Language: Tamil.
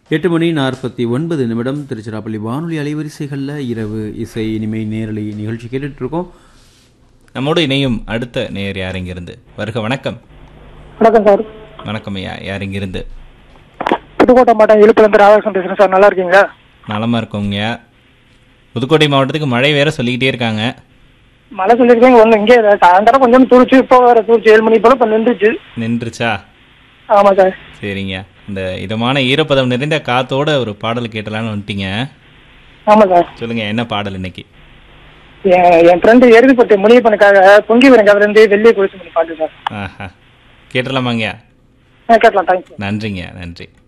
எட்டு மணி நாற்பத்தி ஒன்பது நிமிடம் திருச்சிராப்பள்ளி வானொலி அலைவரிசைகளில் இரவு இசை இனிமை நேரலை நிகழ்ச்சி கேட்டுட்டு இருக்கோம் நம்மோடு இணையும் அடுத்த நேயர் யார் இங்கிருந்து வருக வணக்கம் வணக்கம் சார் வணக்கம் ஐயா யார் இங்கிருந்து புதுக்கோட்டை மாவட்டம் இழுப்புலேருந்து ராதாகிருஷ்ணன் பேசுகிறேன் சார் நல்லா இருக்கீங்களா நலமா இருக்கோங்க புதுக்கோட்டை மாவட்டத்துக்கு மழை வேற சொல்லிக்கிட்டே இருக்காங்க மழை சொல்லியிருக்கீங்க ஒன்று இங்கே சாயந்தரம் கொஞ்சம் தூரிச்சு இப்போ வேறு தூரிச்சு ஏழு மணி போல் இப்போ நின்றுச்சு நின்றுச்சா ஆமாம் சார் சரிங்க இந்த இதமான ஈரப்பதம் நிறைந்த காத்தோட ஒரு பாடல் கேட்டலான்னு வந்துட்டீங்க ஆமாம் சார் சொல்லுங்க என்ன பாடல் இன்னைக்கு என் என் ஃப்ரெண்டு எருதுப்பட்டு முனியப்பனுக்காக பொங்கி வரங்க அவருந்து வெள்ளியை குளிச்சு பண்ணி பாட்டு சார் ஆஹா கேட்டலாமாங்கய்யா ஆ கேட்கலாம் தேங்க்ஸ் நன்றிங்க நன்றி